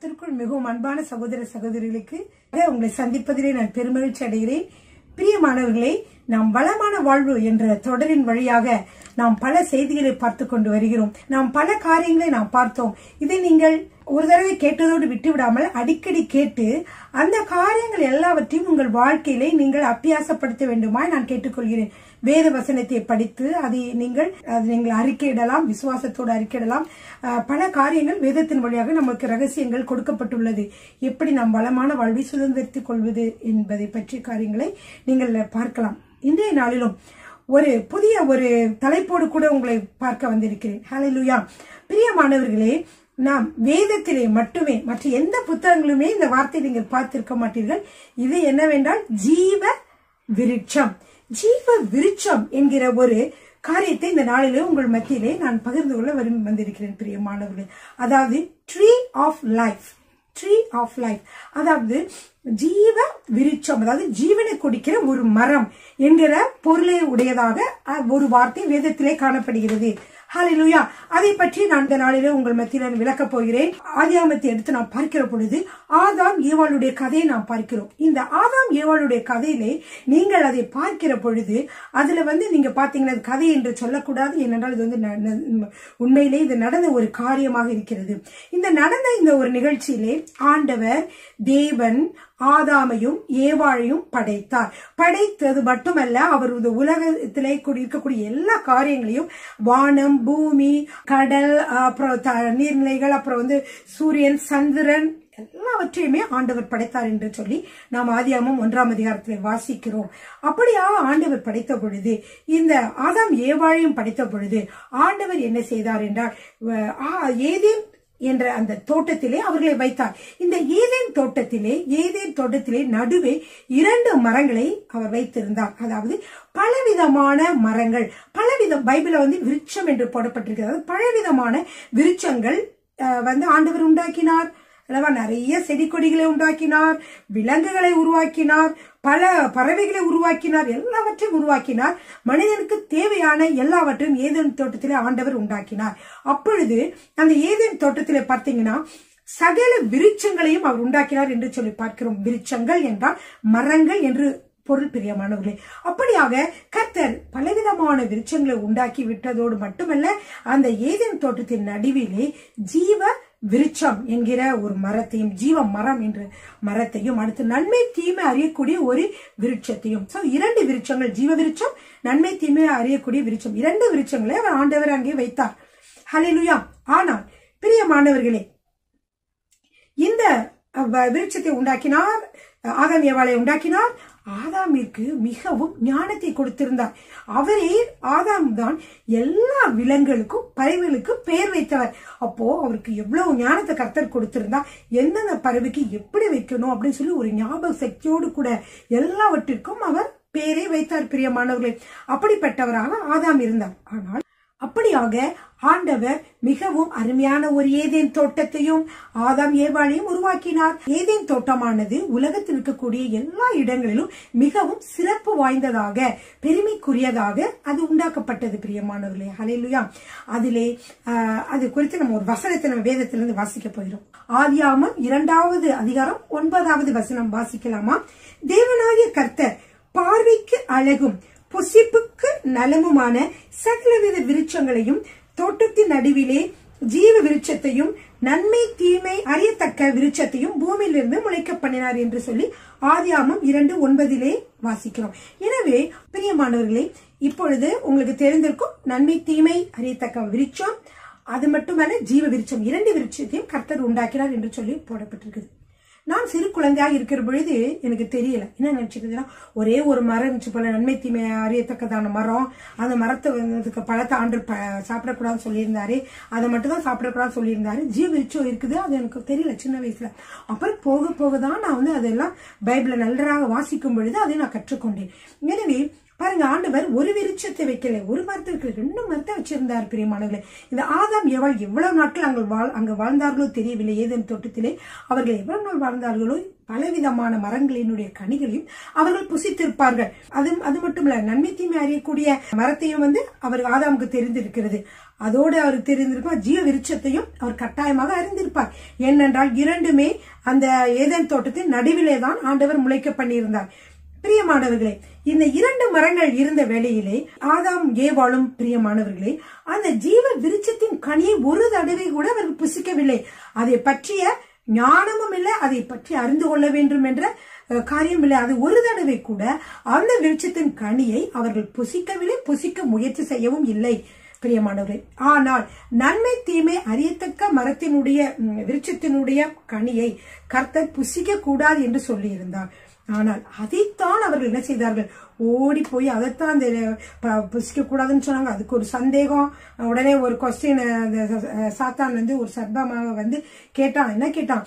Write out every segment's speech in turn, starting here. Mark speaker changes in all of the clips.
Speaker 1: கர்த்தருக்குள் மிகவும் அன்பான சகோதர சகோதரிகளுக்கு உங்களை சந்திப்பதிலே நான் பெருமகிழ்ச்சி அடைகிறேன் பிரியமானவர்களே நாம் வளமான வாழ்வு என்ற தொடரின் வழியாக நாம் பல செய்திகளை பார்த்து கொண்டு வருகிறோம் நாம் பல காரியங்களை நாம் பார்த்தோம் இதை நீங்கள் ஒரு தடவை கேட்டதோடு விட்டுவிடாமல் அடிக்கடி கேட்டு அந்த காரியங்கள் எல்லாவற்றையும் உங்கள் வாழ்க்கையிலே நீங்கள் அப்பியாசப்படுத்த வேண்டுமாய் நான் கேட்டுக்கொள்கிறேன் வேத வசனத்தை படித்து அதை நீங்கள் அதை நீங்கள் அறிக்கையிடலாம் விசுவாசத்தோடு அறிக்கையிடலாம் அஹ், பல காரியங்கள் வேதத்தின் வழியாக நமக்கு ரகசியங்கள் கொடுக்கப்பட்டுள்ளது எப்படி நாம் வளமான வாழ்வை சுதந்திரித்துக் கொள்வது என்பதை பற்றிய காரியங்களை நீங்கள் பார்க்கலாம் இன்றைய நாளிலும் ஒரு புதிய ஒரு தலைப்போடு கூட உங்களை பார்க்க வந்திருக்கிறேன் ஹalleluya பிரியமானவர்களே நாம் வேதத்திலே மட்டுமே மற்ற எந்த புத்தகங்களுமே இந்த வார்த்தையை நீங்கள் பார்த்திருக்க மாட்டீர்கள் இது என்னவென்றால் ஜீவ விருட்சம் ஜீவ விருட்சம் என்கிற ஒரு காரியத்தை இந்த நாளிலே உங்கள் மத்தியிலே நான் பகிர்ந்து கொள்ள விரும்பி வந்திருக்கிறேன் பிரியமானவர்களே அதாவது tree of life tree of life அதாவது ஜீவ விருட்சம் அதாவது ஜீவனை கொடுக்கிற ஒரு மரம் என்கிற பொருளை உடையதாக அஹ், ஒரு வார்த்தை வேதத்திலே காணப்படுகிறது ஹalleluya அதை பற்றி நான் இந்த நாளிலே உங்கள் மத்தியில் நான் விளக்கப் போகிறேன் ஆதியாமத்தை எடுத்து நாம் பார்க்கிற பொழுது ஆதாம் ஏவாளுடைய கதையை நாம் பார்க்கிறோம் இந்த ஆதாம் ஏவாளுடைய கதையிலே நீங்கள் அதை பார்க்கிற பொழுது அதுல வந்து நீங்க பாத்தீங்கன்னா இது கதை என்று சொல்லக்கூடாது ஏனென்றால் இது வந்து ந- ந- உண்மையிலே இது நடந்த ஒரு காரியமாக இருக்கிறது இந்த நடந்த இந்த ஒரு நிகழ்ச்சியிலே ஆண்டவர் தேவன் ஆதாமையும் ஏவாளையும் படைத்தார் படைத்தது மட்டுமல்ல அவர் இந்த உலகத்திலே கூடி- இருக்கக்கூடிய எல்லா காரியங்களையும் வானம் பூமி கடல் அப்புறம் த- நீர்நிலைகள் அப்புறம் வந்து சூரியன் சந்திரன் எல்லாவற்றையுமே ஆண்டவர் படைத்தார் என்று சொல்லி நாம் ஆதியாமம் ஒன்றாம் அதிகாரத்திலே வாசிக்கிறோம் அப்படியாக ஆண்டவர் படைத்த பொழுது இந்த ஆதாம் ஏவாளையும் படைத்த பொழுது ஆண்டவர் என்ன செய்தார் என்றால் அஹ், ஆ- ஏதேன் என்ற அந்த தோட்டத்திலே அவர்களை வைத்தார் இந்த ஏதேன் தோட்டத்திலே ஏதேன் தோட்டத்திலே நடுவே இரண்டு மரங்களை அவர் வைத்திருந்தார் அதாவது பலவிதமான மரங்கள் பலவித பைபிள வந்து விருட்சம் என்று போடப்பட்டிருக்கிறது அதாவது பலவிதமான விருட்சங்கள் அஹ், வந்து ஆண்டவர் உண்டாக்கினார் அல்லவா நிறைய செடி கொடிகளை உண்டாக்கினார் விலங்குகளை உருவாக்கினார் பல பறவைகளை உருவாக்கினார் எல்லாவற்றையும் உருவாக்கினார் மனிதனுக்கு தேவையான எல்லாவற்றையும் ஏதேன் தோட்டத்திலே ஆண்டவர் உண்டாக்கினார் அப்பொழுது அந்த ஏதேன் தோட்டத்திலே பார்த்தீங்கன்னா சகல விருட்சங்களையும் அவர் உண்டாக்கினார் என்று சொல்லி பார்க்கிறோம் விருட்சங்கள் என்றால் மரங்கள் என்று பொருள் பிரியமானவர்களே அப்படியாக கர்த்தர் பலவிதமான விருட்சங்களை உண்டாக்கி விட்டதோடு மட்டுமல்ல அந்த ஏதேன் தோட்டத்தின் நடுவிலே ஜீவ விருட்சம் என்கிற ஒரு மரத்தையும் ஜீவ மரம் என்ற மரத்தையும் அடுத்து நன்மை தீமை அறியக்கூடிய ஒரு விருட்சத்தையும் சோ இரண்டு விருட்சங்கள் ஜீவ விருட்சம் நன்மை தீமை அறியக்கூடிய விருட்சம் இரண்டு விருட்சங்களை அவர் ஆண்டவர் அங்கே வைத்தார் ஹalleluya ஆனால் பிரியமானவர்களே இந்த அஹ், வ- விருட்சத்தை உண்டாக்கினார் அஹ், ஆதாம் ஏவாளை உண்டாக்கினார் ஆதாமிற்கு மிகவும் ஞானத்தை கொடுத்திருந்தார் அவரே ஆதாம் தான் எல்லா விலங்குகளுக்கும் பறவைகளுக்கும் பெயர் வைத்தவர் அப்போ அவருக்கு எவ்வளவு ஞானத்தை கர்த்தர் கொடுத்திருந்தா எந்தெந்த பறவைக்கு எப்படி வைக்கணும் அப்படின்னு சொல்லி ஒரு ஞாபக சக்தியோடு கூட எல்லாவற்றிற்கும் அவர் பெயரை வைத்தார் பிரியமானவர்களே அப்படிப்பட்டவராக ஆதாம் இருந்தார் ஆனால் அப்படியாக ஆண்டவர் மிகவும் அருமையான ஒரு ஏதேன் தோட்டத்தையும் ஆதாம் ஏவாளையும் உருவாக்கினார் ஏதேன் தோட்டமானது உலகத்தில் இருக்கக்கூடிய எல்லா இடங்களிலும் மிகவும் சிறப்பு வாய்ந்ததாக பெருமைக்குரியதாக அது உண்டாக்கப்பட்டது பிரியமானவர்களே ஹalleluya அதிலே ஆஹ், அது குறித்து நம்ம ஒரு வசனத்தை நம்ம வேதத்திலிருந்து வாசிக்க போகிறோம் ஆதியாமம் இரண்டாவது அதிகாரம் ஒன்பதாவது வசனம் வாசிக்கலாமா தேவனாகிய கர்த்தர் பார்வைக்கு அழகும் புசிப்புக்கு நலமுமான சகலவித விருட்சங்களையும் தோட்டத்தின் நடுவிலே ஜீவ விருட்சத்தையும் நன்மை தீமை அறியத்தக்க விருட்சத்தையும் பூமியிலிருந்து முளைக்க பண்ணினார் என்று சொல்லி ஆதியாமம் இரண்டு ஒன்பதிலே வாசிக்கிறோம் எனவே பிரியமானவர்களே இப்பொழுது உங்களுக்கு தெரிந்திருக்கும் நன்மை தீமை அறியத்தக்க விருட்சம் அது மட்டுமல்ல ஜீவ விருட்சம் இரண்டு விருட்சத்தையும் கர்த்தர் உண்டாக்கினார் என்று சொல்லி போடப்பட்டிருக்குது நான் சிறு குழந்தையாக இருக்கிற பொழுது எனக்கு தெரியல என்ன நினைச்சிருந்தேன்னா ஒரே ஒரு மரம் இருந்துச்சு போல நன்மை தீமை அறியத்தக்கதான மரம் அந்த மரத்தை வந்து அதுக்கு பழத்தை ஆண்டு ப- சாப்பிடக்கூடாதுன்னு சொல்லியிருந்தாரு அதை மட்டும் தான் சாப்பிடக்கூடாதுன்னு சொல்லியிருந்தாரு ஜீவ விருட்சம் இருக்குது அது எனக்கு தெரியல சின்ன வயசுல அப்புறம் போக போக தான் நான் வந்து அதெல்லாம் பைபிளை நன்றாக வாசிக்கும் பொழுது அதை நான் கற்றுக்கொண்டேன் எனவே பாருங்க ஆண்டவர் ஒரு விருட்சத்தை வைக்கல ஒரு மரத்திற்கு ரெண்டு மரத்தை வச்சிருந்தார் பிரியமானவர்களே இந்த ஆதாம் எவள் எவ்வளவு நாட்கள் அங்க வாழ் அங்க வாழ்ந்தார்களோ தெரியவில்லை ஏதேன் தோட்டத்திலே அவர்கள் எவ்வளவு நாள் வாழ்ந்தார்களோ பலவிதமான மரங்களினுடைய கனிகளையும் அவர்கள் புசித்திருப்பார்கள் அது அது மட்டுமல்ல நன்மை தீமை அறியக்கூடிய மரத்தையும் வந்து அவர் ஆதாமுக்கு தெரிந்திருக்கிறது அதோடு அவர் தெரிந்திருக்கும் ஜீவ விருட்சத்தையும் அவர் கட்டாயமாக அறிந்திருப்பார் ஏனென்றால் இரண்டுமே அந்த ஏதேன் தோட்டத்தின் நடுவிலே தான் ஆண்டவர் முளைக்க பண்ணியிருந்தார் பிரியமானவர்களே இந்த இரண்டு மரங்கள் இருந்த வேளையிலே ஆதாம் ஏவாளும் பிரியமானவர்களே அந்த ஜீவ விருட்சத்தின் கனியை ஒரு தடவை கூட அவர்கள் புசிக்கவில்லை அதை பற்றிய ஞானமும் இல்லை அதை பற்றி அறிந்து கொள்ள வேண்டும் என்ற அஹ், காரியம் இல்லை அது ஒரு தடவை கூட அந்த விருட்சத்தின் கனியை அவர்கள் புசிக்கவில்லை புசிக்க முயற்சி செய்யவும் இல்லை பிரியமானவரே ஆனால் நன்மை தீமை அறியத்தக்க மரத்தினுடைய ம், விருட்சத்தினுடைய கனியை கர்த்தர் புசிக்க கூடாது என்று சொல்லியிருந்தார் ஆனால் அதைத்தான் அவர்கள் என்ன செய்தார்கள் ஓடி போய் அதைத்தான் அந்த ப- புசிக்க கூடாதுன்னு சொன்னாங்க அதுக்கு ஒரு சந்தேகம் உடனே ஒரு கொஸ்டின் சாத்தான் வந்து ஒரு சர்பமாக வந்து கேட்டான் என்ன கேட்டான்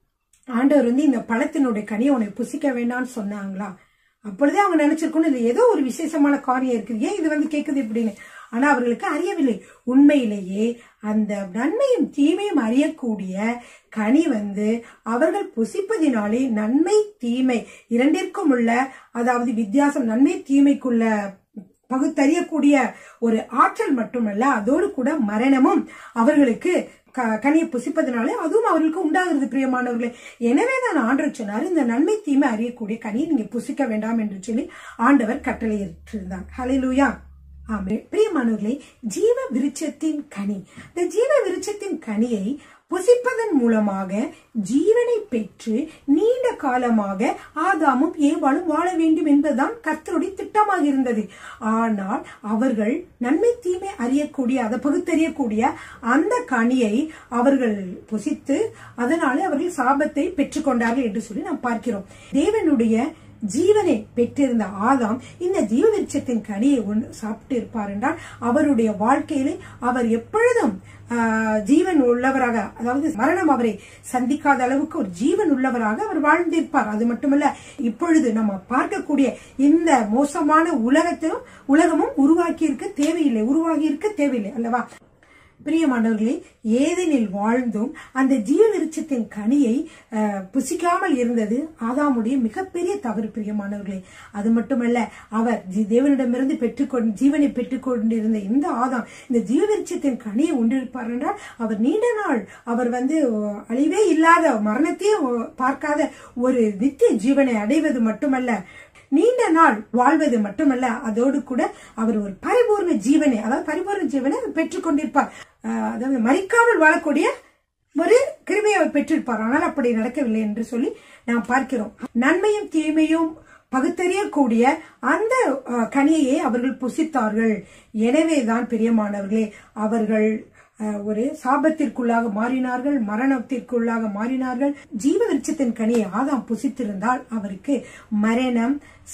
Speaker 1: ஆண்டவர் வந்து இந்த பழத்தினுடைய கனியை உனக்கு புசிக்க வேண்டாம்னு சொன்னாங்களா அப்பொழுதே அவங்க நினைச்சிருக்கணும் இது ஏதோ ஒரு விசேஷமான காரியம் இருக்குது ஏன் இது வந்து கேக்குது இப்படின்னு ஆனா அவர்களுக்கு அறியவில்லை உண்மையிலேயே அந்த நன்மையும் தீமையும் அறியக்கூடிய கனி வந்து அவர்கள் புசிப்பதினாலே நன்மை தீமை இரண்டிற்கும் உள்ள அதாவது வித்தியாசம் நன்மை தீமைக்குள்ள பகுத்தறியக்கூடிய ஒரு ஆற்றல் மட்டுமல்ல அதோடு கூட மரணமும் அவர்களுக்கு க- கனியை புசிப்பதனாலே அதுவும் அவர்களுக்கு உண்டாகிறது பிரியமானவர்களே எனவே தான் ஆண்டவர் சொன்னார் இந்த நன்மை தீமை அறியக்கூடிய கனியை நீங்க புசிக்க வேண்டாம் என்று சொல்லி ஆண்டவர் கட்டளையிட்டிருந்தார் ஹalleluya ஆமே பிரியமானவர்களே ஜீவ விருட்சத்தின் கனி இந்த ஜீவ விருட்சத்தின் கனியை புசிப்பதன் மூலமாக ஜீவனை பெற்று நீண்ட காலமாக ஆதாமும் ஏவாளும் வாழ வேண்டும் என்பதுதான் கர்த்தருடைய திட்டமாக இருந்தது ஆனால் அவர்கள் நன்மை தீமை அறியக்கூடிய அதை பகுத்தறியக்கூடிய அந்த கனியை அவர்கள் புசித்து அதனாலே அவர்கள் சாபத்தை பெற்றுக்கொண்டார்கள் என்று சொல்லி நாம் பார்க்கிறோம் தேவனுடைய ஜீவனை பெற்றிருந்த ஆதாம் இந்த ஜீவ விருட்சத்தின் கனியை ஒன்று சாப்பிட்டு இருப்பார் என்றால் அவருடைய வாழ்க்கையிலே அவர் எப்பொழுதும் ஆஹ், ஜீவன் உள்ளவராக அதாவது மரணம் அவரை சந்திக்காத அளவுக்கு ஒரு ஜீவன் உள்ளவராக அவர் வாழ்ந்திருப்பார் அது மட்டுமல்ல இப்பொழுது நம்ம பார்க்கக்கூடிய இந்த மோசமான உலகத்திலும் உலகமும் உருவாக்கி இருக்க தேவையில்லை உருவாகி இருக்க தேவையில்லை அல்லவா பிரியமானவர்களே ஏதெனில் வாழ்ந்தும் அந்த ஜீவ விருட்சத்தின் கனியை அஹ், புசிக்காமல் இருந்தது ஆதாமுடைய மிகப்பெரிய தவறு பிரியமானவர்களே அது மட்டுமல்ல அவர் ஜி- தேவனிடமிருந்து பெற்றுக்கொண்டு ஜீவனை பெற்றுக்கொண்டிருந்த இந்த ஆதாம் இந்த ஜீவ விருட்சத்தின் கனியை உண்டிருப்பார் என்றால் அவர் நீண்ட நாள் அவர் வந்து அஹ், அழிவே இல்லாத மரணத்தையே அஹ், பார்க்காத ஒரு நித்திய ஜீவனை அடைவது மட்டுமல்ல நீண்ட நாள் வாழ்வது மட்டுமல்ல அதோடு கூட அவர் ஒரு பரிபூர்ண ஜீவனை அதாவது பரிபூர்ண ஜீவனை அவர் பெற்றுக்கொண்டிருப்பார் ஆஹ் அதாவது மறிக்காமல் வாழக்கூடிய ஒரு கிருமையை அவர் பெற்றிருப்பார் ஆனால் அப்படி நடக்கவில்லை என்று சொல்லி நாம் பார்க்கிறோம் நன்மையும் தீமையும் பகுத்தறியக்கூடிய அந்த ஆஹ், கனியையே அவர்கள் புசித்தார்கள் எனவேதான் பிரியமானவர்களே அவர்கள் அஹ், ஒரு சாபத்திற்குள்ளாக மாறினார்கள் மரணத்திற்குள்ளாக மாறினார்கள் ஜீவ விருட்சத்தின் கனியை ஆதாம் புசித்திருந்தால் அவருக்கு மரணம்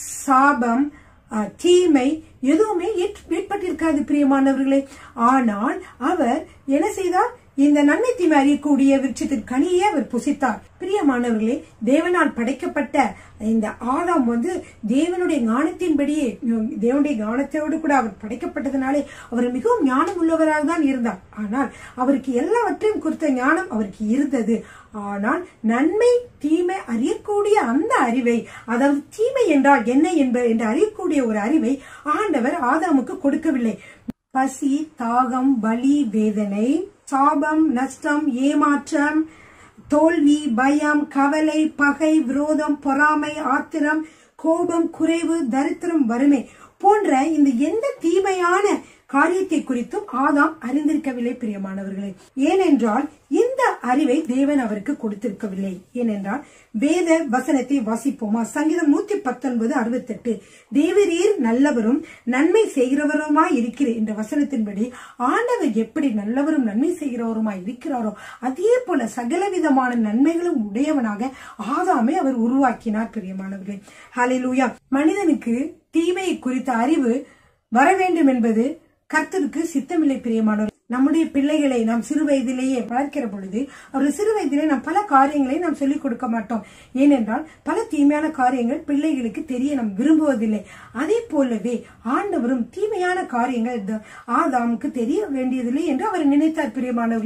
Speaker 1: சாபம் அஹ், தீமை எதுவுமே ஏற்- ஏற்பட்டிருக்காது பிரியமானவர்களே ஆனால் அவர் என்ன செய்தார் இந்த நன்மை தீமை அறியக்கூடிய விருட்சத்தின் கனியை அவர் புசித்தார் பிரியமானவர்களே தேவனால் படைக்கப்பட்ட இந்த ஆதாம் வந்து தேவனுடைய ஞானத்தின்படியே உம், தேவனுடைய ஞானத்தோடு கூட அவர் படைக்கப்பட்டதுனாலே அவர் மிகவும் ஞானம் உள்ளவராக தான் இருந்தார் ஆனால் அவருக்கு எல்லாவற்றையும் குறித்த ஞானம் அவருக்கு இருந்தது ஆனால் நன்மை தீமை அறியக்கூடிய அந்த அறிவை அதாவது தீமை என்றால் என்ன என்ப என்று அறியக்கூடிய ஒரு அறிவை ஆண்டவர் ஆதாமுக்கு கொடுக்கவில்லை பசி தாகம் வலி வேதனை சாபம் நஷ்டம் ஏமாற்றம் தோல்வி பயம் கவலை பகை விரோதம் பொறாமை ஆத்திரம் கோபம் குறைவு தரித்திரம் வறுமை போன்ற இந்த எந்த தீமையான காரியத்தை குறித்தும் ஆதாம் அறிந்திருக்கவில்லை பிரியமானவர்களே ஏனென்றால் இந்த அறிவை தேவன் அவருக்கு கொடுத்திருக்கவில்லை ஏனென்றால் வேத வசனத்தை வாசிப்போமா சங்கீதம் நூத்தி பத்தொன்பது அறுபத்தெட்டு தேவரீர் நல்லவரும் நன்மை செய்கிறவருமாய் இருக்கிற இந்த வசனத்தின்படி ஆண்டவர் எப்படி நல்லவரும் நன்மை செய்கிறவருமாய் இருக்கிறாரோ அதே போல சகலவிதமான நன்மைகளும் உடையவனாக ஆதாமை அவர் உருவாக்கினார் பிரியமானவர்களே ஹalleluya மனிதனுக்கு தீமையை குறித்த அறிவு வர வேண்டும் என்பது கர்த்தருக்கு சித்தமில்லை பிரியமானவர் நம்முடைய பிள்ளைகளை நாம் சிறு வயதிலேயே வளர்க்கிற பொழுது அவர்கள் சிறு வயதிலே நாம் பல காரியங்களை நாம் சொல்லிக் கொடுக்க மாட்டோம் ஏனென்றால் பல தீமையான காரியங்கள் பிள்ளைகளுக்கு தெரிய நாம் விரும்புவதில்லை அதே போலவே ஆண்டவரும் தீமையான காரியங்கள் த- ஆதாமுக்கு தெரிய வேண்டியதில்லை என்று அவர் நினைத்தார் பிரியமானவர்களே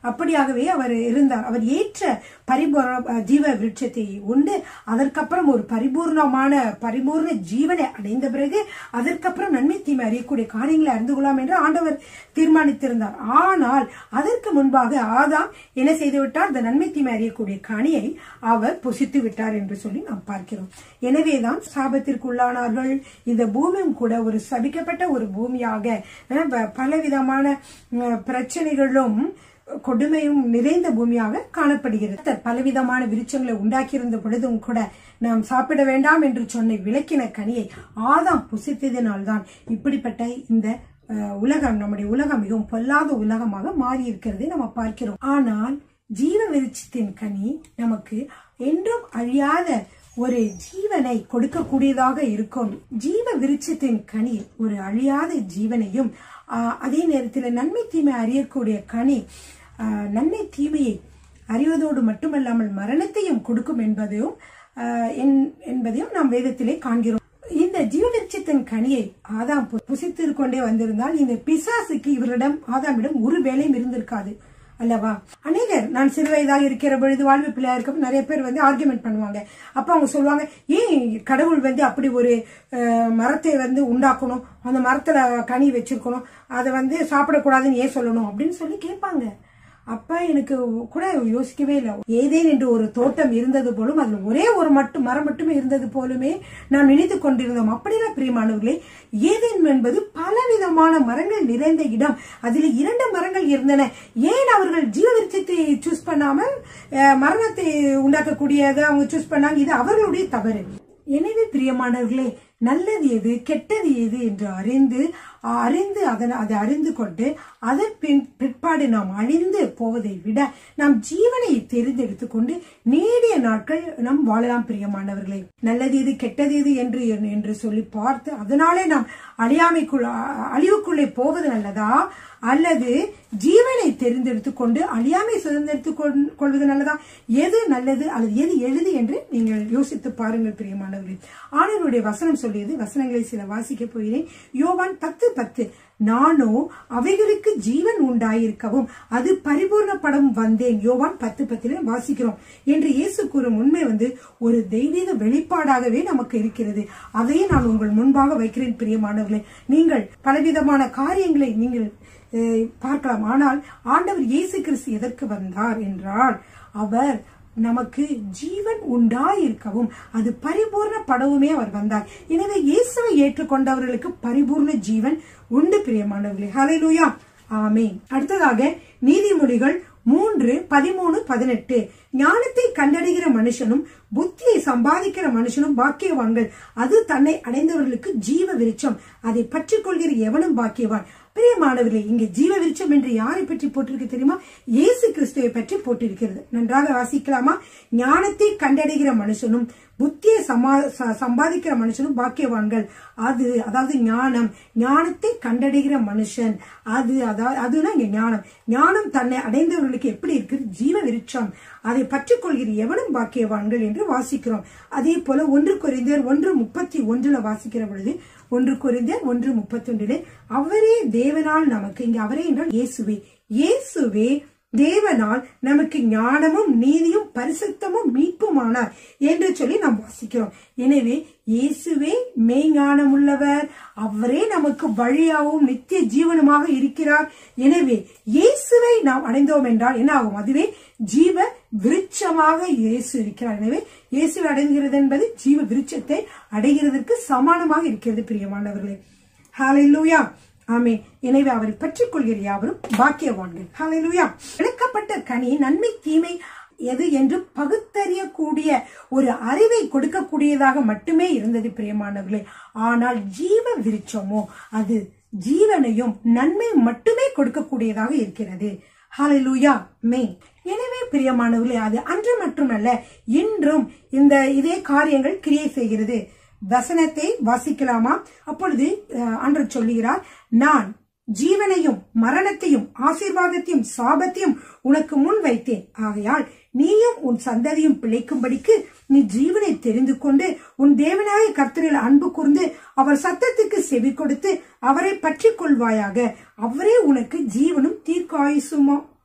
Speaker 1: அப்படியாகவே அவர் இருந்தார் அவர் ஏற்ற பரிபூர்ண ஜீவ விருட்சத்தை உண்டு அதற்கப்புறம் ஒரு பரிபூர்ணமான பரிபூர்ண ஜீவனை அடைந்த பிறகு அதற்கப்புறம் நன்மை தீமை அறியக்கூடிய காரியங்களை அறிந்து கொள்ளலாம் என்று ஆண்டவர் தீர்மானித்திருந்தார் ஆனால் அதற்கு முன்பாக ஆதாம் என்ன செய்து விட்டார் அந்த நன்மை தீமை அறியக்கூடிய கனியை அவர் புசித்து விட்டார் என்று சொல்லி நாம் பார்க்கிறோம் எனவேதான் சாபத்திற்கு உள்ளானார்கள் இந்த பூமியும் கூட ஒரு சபிக்கப்பட்ட ஒரு பூமியாக அஹ், ப- பலவிதமான அஹ், பிரச்சனைகளும் கொடுமையும் நிறைந்த பூமியாக காணப்படுகிறது பலவிதமான விருட்சங்களை உண்டாக்கியிருந்த பொழுதும் கூட நாம் சாப்பிட வேண்டாம் என்று சொன்ன விளக்கின கனியை ஆதாம் புசித்ததினால்தான் இப்படிப்பட்ட இந்த அஹ், உலகம் நம்முடைய உலகம் மிகவும் பொல்லாத உலகமாக மாறி இருக்கிறதை நம்ம பார்க்கிறோம் ஆனால் ஜீவ விருட்சத்தின் கனி நமக்கு என்றும் அழியாத ஒரு ஜீவனை கொடுக்கக்கூடியதாக இருக்கும் ஜீவ விருட்சத்தின் கனி ஒரு அழியாத ஜீவனையும் ஆஹ், அதே நேரத்தில் நன்மை தீமை அறியக்கூடிய கனி ஆஹ், நன்மை தீமையை அறிவதோடு மட்டுமல்லாமல் மரணத்தையும் கொடுக்கும் என்பதையும் ஆஹ், என்- என்பதையும் நாம் வேதத்திலே காண்கிறோம் இந்த ஜீவவிருட்சத்தின் கனியை ஆதாம் பு- புசித்து கொண்டே வந்திருந்தால் இந்த பிசாசுக்கு இவரிடம் ஆதாமிடம் ஒரு வேலையும் இருந்திருக்காது அல்லவா அநேகர் நான் சிறு வயதாக இருக்கிற பொழுது வாழ்வு பிள்ளையா இருக்க நிறைய பேர் வந்து ஆர்குமெண்ட் பண்ணுவாங்க அப்ப அவங்க சொல்லுவாங்க ஏன் கடவுள் வந்து அப்படி ஒரு அஹ், மரத்தை வந்து உண்டாக்கணும் அந்த மரத்துல கனி வச்சிருக்கணும் அதை வந்து சாப்பிடக்கூடாதுன்னு ஏன் சொல்லணும் அப்படின்னு சொல்லி கேட்பாங்க அப்ப எனக்கு கூட யோசிக்கவே இல்லை ஏதேன் என்று ஒரு தோட்டம் இருந்தது போலும் அதுல ஒரே ஒரு மட்டும் மரம் மட்டுமே இருந்தது போலுமே நாம் நினைத்து கொண்டிருந்தோம் அப்படிலாம் பிரியமானவர்களே ஏதேன் என்பது பலவிதமான மரங்கள் நிறைந்த இடம் அதில் இரண்டு மரங்கள் இருந்தன ஏன் அவர்கள் ஜீவ விருட்சத்தை சூஸ் பண்ணாமல் அஹ், மரணத்தை உண்டாக்கக்கூடியதை அவங்க சூஸ் பண்ணாங்க இது அவர்களுடைய தவறு எனவே பிரியமானவர்களே நல்லது எது கெட்டது எது என்று அறிந்து அறிந்து அதன் அதை அறிந்து கொண்டு அதன் பின் பிற்பாடு நாம் அழிந்து போவதை விட நாம் ஜீவனை தெரிந்தெடுத்து கொண்டு நீடிய நாட்கள் நாம் வாழலாம் பிரியமானவர்களே நல்லது எது கெட்டது எது என்று என்று சொல்லி பார்த்து அதனாலே நாம் அழியாமைக்குள் அ- அழிவுக்குள்ளே போவது நல்லதா அல்லது ஜீவனை தெரிந்தெடுத்துக் கொண்டு அழியாமை சுதந்திரத்துக் கொள்- கொள்வது நல்லதா எது நல்லது அல்லது எது எழுது என்று நீங்கள் யோசித்து பாருங்கள் பிரியமானவர்களே ஆண்டவருடைய வசனம் சொல்லியது வசனங்களை சில வாசிக்க போகிறேன் யோவான் பத்து பத்து நானோ அவைகளுக்கு ஜீவன் உண்டாயிருக்கவும் அது பரிபூர்ணப்படம் வந்தேன் யோவான் பத்து பத்திலே வாசிக்கிறோம் என்று இயேசு கூறும் உண்மை வந்து ஒரு தெய்வீக வெளிப்பாடாகவே நமக்கு இருக்கிறது அதையே நான் உங்கள் முன்பாக வைக்கிறேன் பிரியமானவர்களே நீங்கள் பலவிதமான காரியங்களை நீங்கள் அஹ், பார்க்கலாம் ஆனால் ஆண்டவர் இயேசு கிறிஸ்து எதற்கு வந்தார் என்றால் அவர் நமக்கு ஜீவன் உண்டாயிருக்கவும் அது பரிபூர்ண படவுமே அவர் வந்தார் எனவே இயேசுவை ஏற்றுக்கொண்டவர்களுக்கு பரிபூர்ண ஜீவன் உண்டு பிரியமானவர்களே ஹalleluya ஆமென் அடுத்ததாக நீதிமொழிகள் மூன்று பதிமூணு பதினெட்டு ஞானத்தை கண்டடைகிற மனுஷனும் புத்தியை சம்பாதிக்கிற மனுஷனும் பாக்கியவான்கள் அது தன்னை அடைந்தவர்களுக்கு ஜீவ விருட்சம் அதை பற்றிக் கொள்கிற எவனும் பாக்கியவான் பிரியமானவர்களே இங்கே ஜீவ விருட்சம் என்று யாரை பற்றி போட்டிருக்கு தெரியுமா இயேசு கிறிஸ்துவை பற்றி போட்டிருக்கிறது நன்றாக வாசிக்கலாமா ஞானத்தை கண்டடைகிற மனுஷனும் புத்தியை சமா ச- சம்பாதிக்கிற மனுஷனும் பாக்கியவான்கள் அது அதாவது ஞானம் ஞானத்தை கண்டடைகிற மனுஷன் அது அதாவது அதுதான் இங்க ஞானம் ஞானம் தன்னை அடைந்தவர்களுக்கு எப்படி இருக்கு ஜீவ விருட்சம் அதை பற்றிக் கொள்கிற எவனும் பாக்கியவான்கள் என்று வாசிக்கிறோம் அதே போல ஒன்று குறைந்தர் ஒன்று முப்பத்தி ஒன்றுல வாசிக்கிற பொழுது ஒன்று குறைந்தர் ஒன்று முப்பத்தி ஒன்றிலே அவரே தேவனால் நமக்கு இங்க அவரே என்றால் இயேசுவே இயேசுவே தேவனால் நமக்கு ஞானமும் நீதியும் பரிசுத்தமும் மீட்புமானார் என்று சொல்லி நாம் வாசிக்கிறோம் எனவே இயேசுவே மெய்ஞானமுள்ளவர் அவரே நமக்கு வழியாகவும் நித்திய ஜீவனுமாக இருக்கிறார் எனவே இயேசுவை நாம் அடைந்தோம் என்றால் என்ன ஆகும் அதுவே ஜீவ விருட்சமாக இயேசு இருக்கிறார் எனவே இயேசுவை அடைகிறது என்பது ஜீவ விருட்சத்தை அடைகிறதற்கு சமானமாக இருக்கிறது பிரியமானவர்களே ஹalleluya ஆமே எனவே அவரை பற்றிக் கொள்கிற யாவரும் பாக்கியவான்கள் ஹalleluya விளக்கப்பட்ட கனி நன்மை தீமை எது என்று பகுத்தறியக்கூடிய ஒரு அறிவை கொடுக்கக்கூடியதாக மட்டுமே இருந்தது பிரியமானவர்களே ஆனால் ஜீவ விருட்சமோ அது ஜீவனையும் நன்மை மட்டுமே கொடுக்கக்கூடியதாக இருக்கிறது ஹalleluya மே எனவே பிரியமானவர்களே அது அன்று மட்டுமல்ல இன்றும் இந்த இதே காரியங்கள் கிரியை செய்கிறது வசனத்தை வாசிக்கலாமா அப்பொழுது அஹ், ஆண்டவர் சொல்லுகிறார் நான் ஜீவனையும் மரணத்தையும் ஆசீர்வாதத்தையும் சாபத்தையும் உனக்கு முன் வைத்தேன் ஆகையால் நீயும் உன் சந்ததியும் பிழைக்கும்படிக்கு நீ ஜீவனை தெரிந்து கொண்டு உன் தேவனாய கர்த்தரில் அன்பு கூர்ந்து அவர் சத்தத்துக்கு செவி கொடுத்து அவரை பற்றிக் கொள்வாயாக அவரே உனக்கு ஜீவனும் தீர்க்காயுசுமா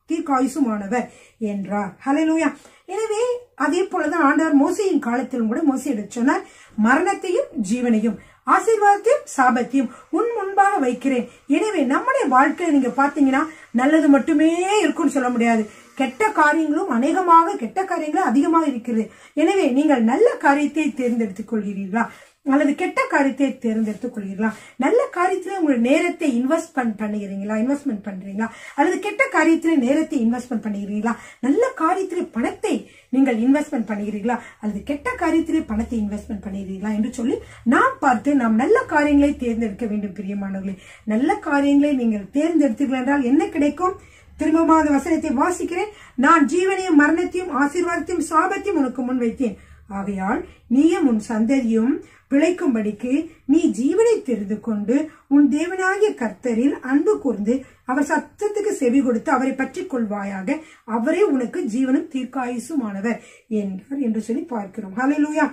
Speaker 1: தீர்க்காயுசுமானவர் என்றார் ஹalleluya எனவே அதே போலதான் ஆண்டவர் மோசையின் காலத்திலும் கூட மோசையிட சொன்னார் மரணத்தையும் ஜீவனையும் ஆசீர்வாதத்தையும் சாபத்தையும் உன் முன்பாக வைக்கிறேன் எனவே நம்முடைய வாழ்க்கையில நீங்க பாத்தீங்கன்னா நல்லது மட்டுமே இருக்கும்னு சொல்ல முடியாது கெட்ட காரியங்களும் அநேகமாக கெட்ட காரியங்களும் அதிகமாக இருக்கிறது எனவே நீங்கள் நல்ல காரியத்தை தேர்ந்தெடுத்துக் கொள்கிறீர்களா அல்லது கெட்ட காரியத்தை தேர்ந்தெடுத்துக் கொள்கிறீர்களா நல்ல காரியத்துல உங்களுடைய நேரத்தை இன்வெஸ்ட்மெண்ட் பண்ணுகிறீங்களா இன்வெஸ்ட்மெண்ட் பண்றீங்களா அல்லது கெட்ட காரியத்துல நேரத்தை இன்வெஸ்ட்மெண்ட் பண்ணுகிறீங்களா நல்ல காரியத்திலே பணத்தை நீங்கள் இன்வெஸ்ட்மெண்ட் பண்ணுகிறீர்களா அல்லது கெட்ட காரியத்திலே பணத்தை இன்வெஸ்ட்மெண்ட் பண்ணுகிறீர்களா என்று சொல்லி நாம் பார்த்து நாம் நல்ல காரியங்களை தேர்ந்தெடுக்க வேண்டும் பிரியமானவர்களே நல்ல காரியங்களை நீங்கள் தேர்ந்தெடுத்தீர்கள் என்றால் என்ன கிடைக்கும் திரும்பவும் அந்த வசனத்தை வாசிக்கிறேன் நான் ஜீவனையும் மரணத்தையும் ஆசீர்வாதத்தையும் சாபத்தையும் உனக்கு முன் வைத்தேன் ஆகையால் நீயும் உன் சந்ததியும் பிழைக்கும்படிக்கு நீ ஜீவனை தெரிந்து கொண்டு உன் தேவனாகிய கர்த்தரில் அன்பு கூர்ந்து அவர் சத்தத்துக்கு செவி கொடுத்து அவரை பற்றி கொள்வாயாக அவரே உனக்கு ஜீவனும் தீர்க்காயுசுமானவர் என்றார் என்று சொல்லி பார்க்கிறோம் ஹalleluya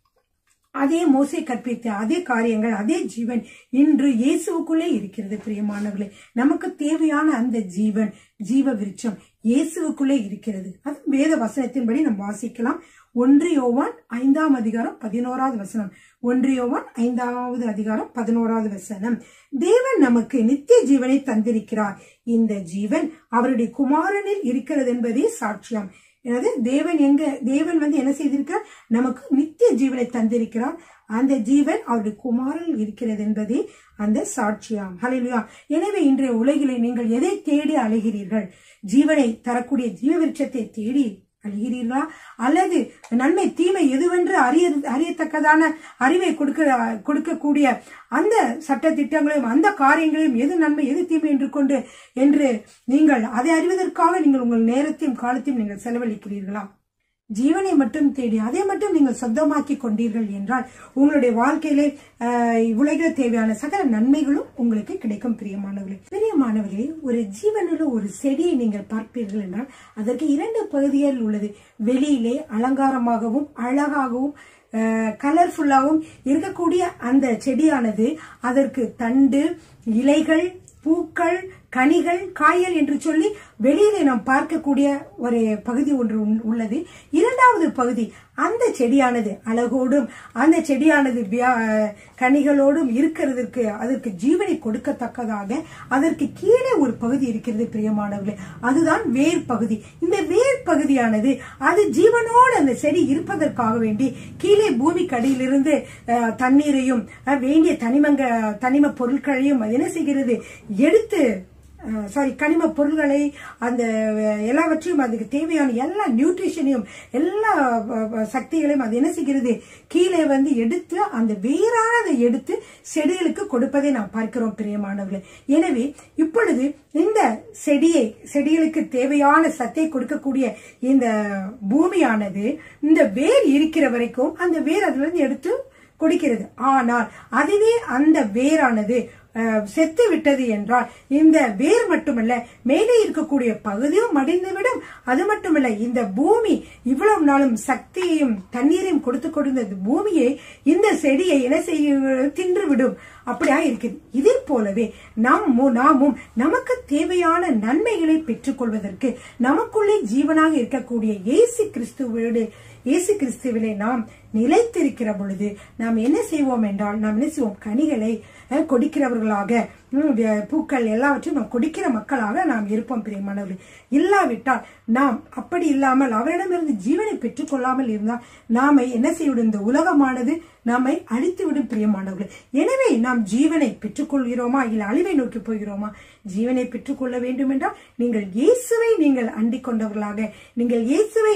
Speaker 1: அதே மோசை கற்பித்த அதே காரியங்கள் அதே ஜீவன் இன்று இயேசுவுக்குள்ளே இருக்கிறது பிரியமானவர்களே நமக்கு தேவையான அந்த ஜீவன் ஜீவ விருட்சம் இயேசுவுக்குள்ளே இருக்கிறது அது வேத வசனத்தின்படி நாம் வாசிக்கலாம் ஒன்று யோவான் ஐந்தாம் அதிகாரம் பதினோராவது வசனம் ஒன்று யோவான் ஐந்தாவது அதிகாரம் பதினோராவது வசனம் தேவன் நமக்கு நித்திய ஜீவனை தந்திருக்கிறார் இந்த ஜீவன் அவருடைய குமாரனில் இருக்கிறது என்பதே சாட்சியம் அதாவது தேவன் எங்க தேவன் வந்து என்ன செய்திருக்கிறார் நமக்கு நித்திய ஜீவனை தந்திருக்கிறார் அந்த ஜீவன் அவருடைய குமாரில் இருக்கிறது என்பதே அந்த சாட்சியாம் ஹalleluya எனவே இன்றைய உலகிலே நீங்கள் எதை தேடி அலைகிறீர்கள் ஜீவனை தரக்கூடிய ஜீவ விருட்சத்தை தேடி அழுகிறீர்களா அல்லது நன்மை தீமை எதுவென்று அறிய அறியத்தக்கதான அறிவை கொடுக்க கொடுக்கக்கூடிய அந்த சட்ட திட்டங்களையும் அந்த காரியங்களையும் எது நன்மை எது தீமை என்று கொண்டு என்று நீங்கள் அதை அறிவதற்காக நீங்கள் உங்கள் நேரத்தையும் காலத்தையும் நீங்கள் செலவழிக்கிறீர்களா ஜீவனை மட்டும் தேடி அதை மட்டும் நீங்கள் சொந்தமாக்கி கொண்டீர்கள் என்றால் உங்களுடைய வாழ்க்கையிலே ஆஹ், உலகில் தேவையான சகல நன்மைகளும் உங்களுக்கு கிடைக்கும் பிரியமானவர்களே பிரியமானவர்களே ஒரு ஜீவனுள்ள ஒரு செடியை நீங்கள் பார்ப்பீர்கள் என்றால் அதற்கு இரண்டு பகுதிகள் உள்ளது வெளியிலே அலங்காரமாகவும் அழகாகவும் கலர்ஃபுல்லாகவும் இருக்கக்கூடிய அந்த செடியானது அதற்கு தண்டு இலைகள் பூக்கள் கனிகள் காய்கள் என்று சொல்லி வெளியிலே நாம் பார்க்கக்கூடிய ஒரு பகுதி ஒன்று உள்- உள்ளது இரண்டாவது பகுதி அந்த செடியானது அழகோடும் அந்த செடியானது வியா- கனிகளோடும் இருக்கிறதற்கு அதற்கு ஜீவனை கொடுக்கத்தக்கதாக அதற்கு கீழே ஒரு பகுதி இருக்கிறது பிரியமானவர்களே அதுதான் வேர் பகுதி இந்த வேர் பகுதியானது அது ஜீவனோடு அந்த செடி இருப்பதற்காக வேண்டி கீழே பூமிக்கு அடியிலிருந்து அஹ், தண்ணீரையும் அஹ், வேண்டிய தனிமங்க தனிம பொருட்களையும் அது என்ன செய்கிறது எடுத்து சாரி கனிம பொருள்களை அந்த அஹ், எல்லாவற்றையும் அதுக்கு தேவையான எல்லா நியூட்ரிஷனையும் எல்லா அஹ், அஹ், சக்திகளையும் அது என்ன செய்கிறது கீழே வந்து எடுத்து அந்த வேறானதை எடுத்து செடிகளுக்கு கொடுப்பதை நாம் பார்க்கிறோம் பிரியமானவர்களே எனவே இப்பொழுது இந்த செடியை செடிகளுக்கு தேவையான சத்தை கொடுக்கக்கூடிய இந்த பூமியானது இந்த வேர் இருக்கிற வரைக்கும் அந்த வேர் அதுல இருந்து எடுத்து கொடுக்கிறது ஆனால் அதுவே அந்த வேரானது அஹ், செத்து விட்டது என்றால் இந்த வேர் மட்டுமல்ல மேலே இருக்கக்கூடிய பகுதியும் மடிந்துவிடும் அது மட்டுமல்ல இந்த பூமி இவ்வளவு நாளும் சக்தியையும் தண்ணீரையும் கொடுத்து கொடுத்த இந்த பூமியை இந்த செடியை என்ன செய்ய தின்று விடும் அப்படியா இருக்குது இதே போலவே நம்மும் நாமும் நமக்கு தேவையான நன்மைகளை பெற்றுக்கொள்வதற்கு நமக்குள்ளே ஜீவனாக இருக்கக்கூடிய இயேசு கிறிஸ்துவோடு இயேசு கிறிஸ்துவிலே நாம் நிலைத்திருக்கிற பொழுது நாம் என்ன செய்வோம் என்றால் நாம் என்ன செய்வோம் கனிகளை அஹ், கொடுக்கிறவர்களாக ம், வே- பூக்கள் எல்லாவற்றையும் நாம் கொடுக்கிற மக்களாக நாம் இருப்போம் பிரியமானவர்களே இல்லாவிட்டால் நாம் அப்படி இல்லாமல் அவரிடமிருந்து ஜீவனை பெற்றுக்கொள்ளாமல் இருந்தால் நாமை என்ன செய்விடும் இந்த உலகமானது நம்மை அழித்துவிடும் பிரியமானவர்களே எனவே நாம் ஜீவனை பெற்றுக்கொள்கிறோமா இல்லை அழிவை நோக்கி போகிறோமா ஜீவனை பெற்றுக்கொள்ள வேண்டும் என்றால் நீங்கள் இயேசுவை நீங்கள் அண்டிக் கொண்டவர்களாக நீங்கள் இயேசுவை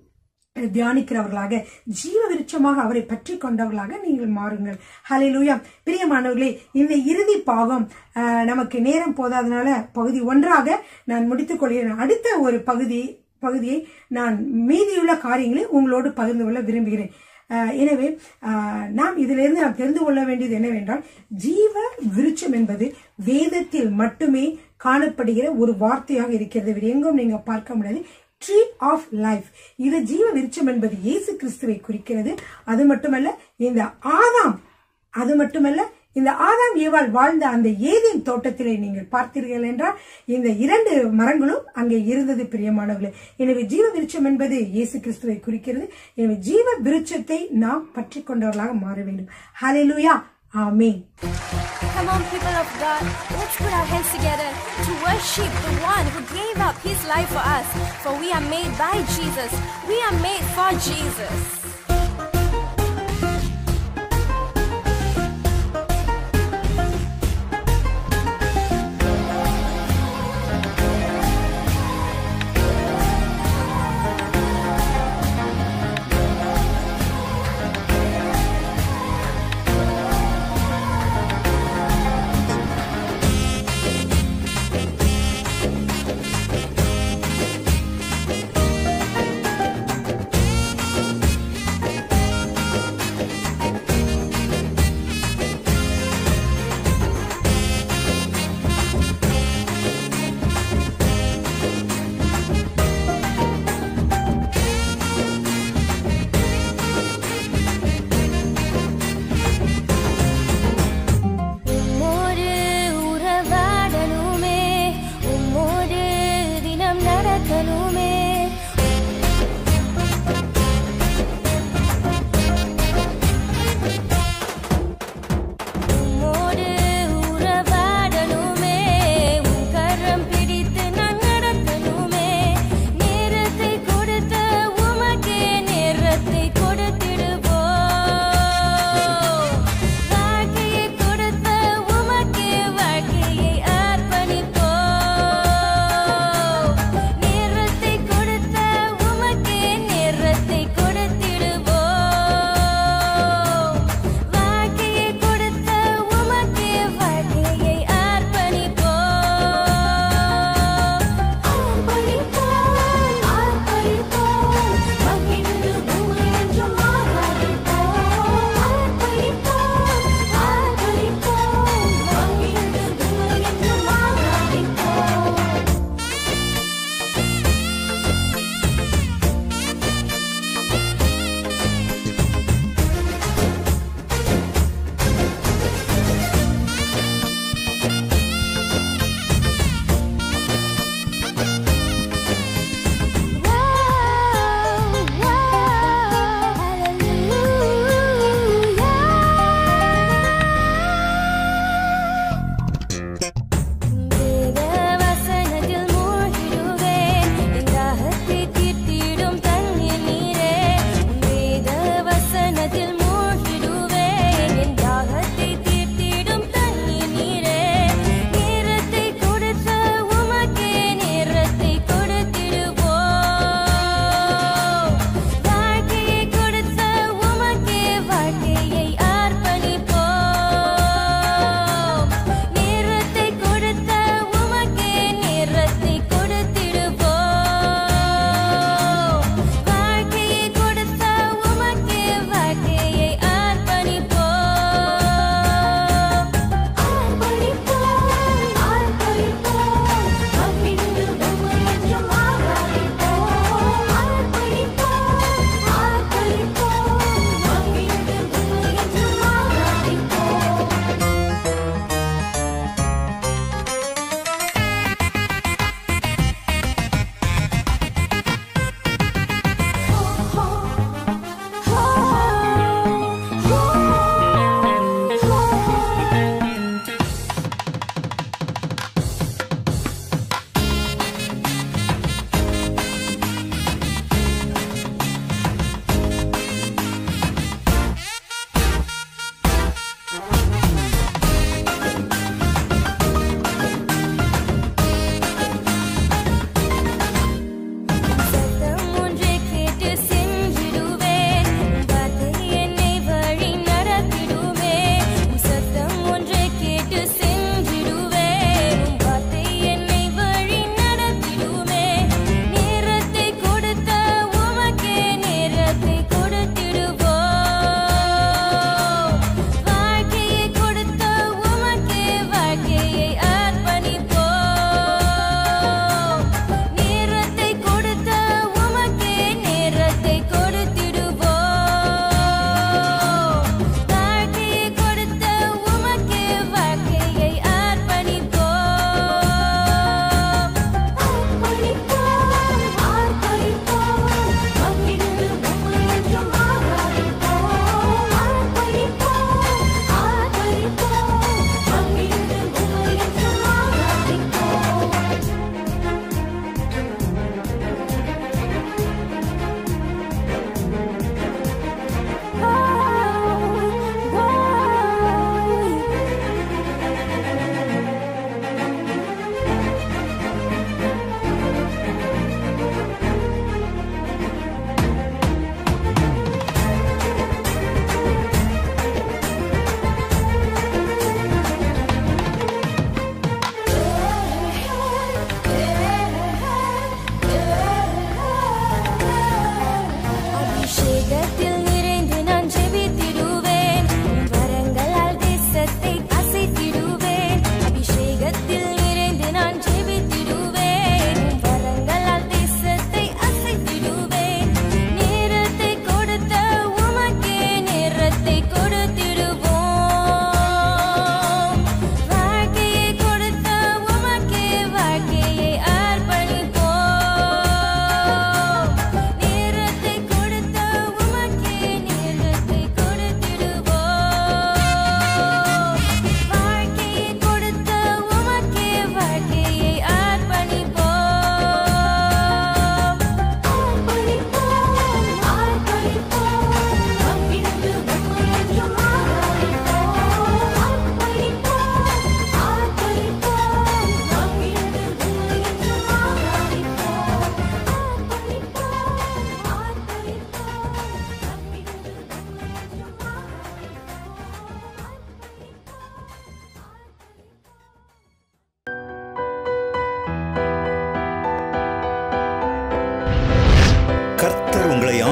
Speaker 1: தியானிக்கிறவர்களாக ஜீவ விருட்சமாக அவரை பற்றி கொண்டவர்களாக நீங்கள் மாறுங்கள் ஹalleluya பிரியமானவர்களே இந்த இறுதி பாகம் அஹ், நமக்கு நேரம் போதாதனால பகுதி ஒன்றாக நான் முடித்துக் கொள்கிறேன் அடுத்த ஒரு பகுதி பகுதியை நான் மீதியுள்ள காரியங்களை உங்களோடு பகிர்ந்து கொள்ள விரும்புகிறேன் அஹ், எனவே அஹ், நாம் இதிலிருந்து நாம் தெரிந்து கொள்ள வேண்டியது என்னவென்றால் ஜீவ விருட்சம் என்பது வேதத்தில் மட்டுமே காணப்படுகிற ஒரு வார்த்தையாக இருக்கிறது வேறு எங்கும் நீங்க பார்க்க முடியாது ட்ரீ ஆஃப் லைஃப் இது ஜீவ விருட்சம் என்பது இயேசு கிறிஸ்துவை குறிக்கிறது அது மட்டுமல்ல இந்த ஆதாம் அது மட்டுமல்ல இந்த ஆதாம் ஏவாள் வாழ்ந்த அந்த ஏதேன் தோட்டத்திலே நீங்கள் பார்த்தீர்கள் என்றால் இந்த இரண்டு மரங்களும் அங்கே இருந்தது பிரியமானவர்களே எனவே ஜீவ விருட்சம் என்பது இயேசு கிறிஸ்துவை குறிக்கிறது எனவே ஜீவ விருட்சத்தை நாம் பற்றி கொண்டவர்களாக மாற வேண்டும் ஹalleluya ஆமென்
Speaker 2: Come on, people of God, let's put our hands together to worship the one who gave up his life for us. For we are made by Jesus, we are made for Jesus.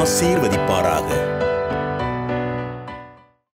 Speaker 3: ஆசீர்வதிப்பாராக